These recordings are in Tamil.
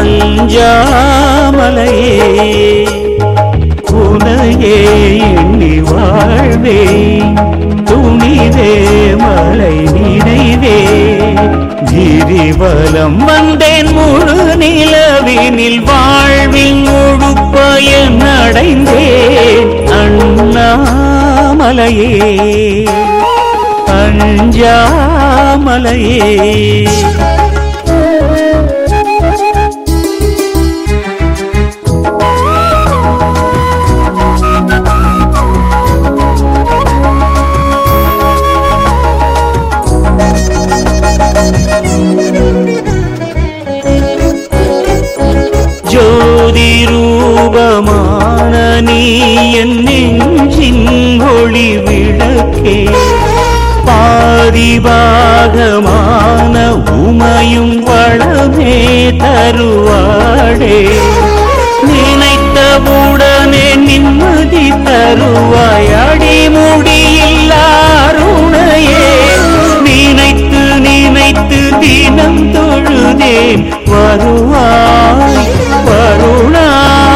அஞ்சாமலையே உனையே எண்ணி வாழ்வே துணிவே மலை நினைவே கிரிவலம் வந்தேன் முழு நிலவினில் வாழ்வின் முழு பயன் அடைந்தேன் அண்ணாமலையே அஞ்சாமலையே ஜோதி ரூபமான நீ என் நெஞ்சின் ஒளி விளக்கே பாதிபாகமான உமையும் வளமே தருவாடே நினைத்தவுடனே நிம்மதி தருவாய் அடிமுடியில்லாருணையே நினைத்து நினைத்து தினம் தொழுதேன் வருவாய் வருணா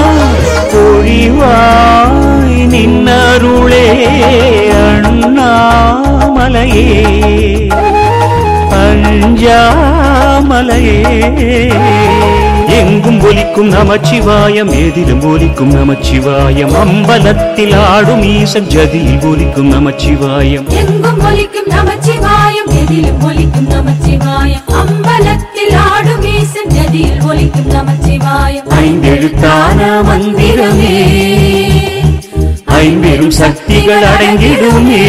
பொழிவாய் நின்னருளே அண்ணாமலையே அஞ்சாமலையே எங்கும் ஒலிக்கும் நமச்சிவாயம் ஏதிலும் ஒலிக்கும் நமச்சிவாயம் அம்பலத்தில் ஆடும் ஈசன் ஜதியில் ஒலிக்கும் நமச்சிவாயம் எங்கும் ஒலிக்கும் நமச்சிவாயம் எதிலும் ஒலிக்கும் நமச்சிவாயம் அம்பலத்தில் ஆடும் ஈசன் நதியில் ஒலிக்கும் நமச்சிவாயம் ஐந்தெழுத்தான மந்திரமே ஐம்பெரும் சக்திகள் அடங்கிடுமே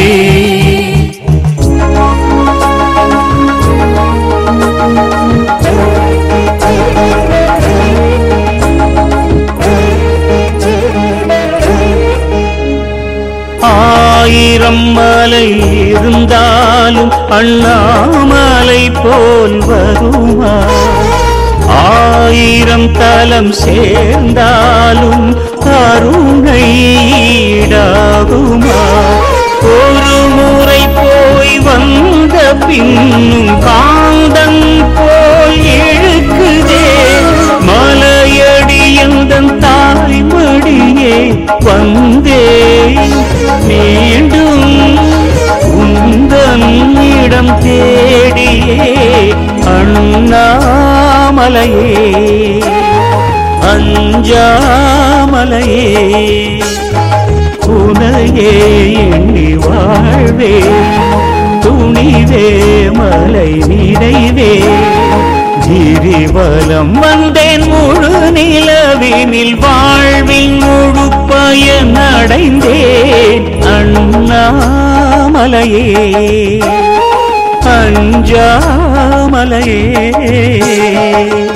ஆயிரம் மலை இருந்தாலும் அண்ணாமலை போல் வருமா ஆயிரம் தலம் சேர்ந்தாலும் கருணை ஈடாகுமா ஒரு முறை போய் வந்த பின்னும் காந்தம் போல் இழுக்குதே மலையடி எந்தன் தாய்மடியே வந்தே மீண்டும் உந்தன் இடம் தேடியே அண்ணாமலையே அஞ்சாமலையே உனையே எண்ணி வாழ்வே துணிவே மலை நினைவே கிரிவலம் வந்தேன் முழு நிலவினில் வாழ்வின் முழு பயன் அடைந்தேன் அண்ணாமலையே அஞ்சாமலையே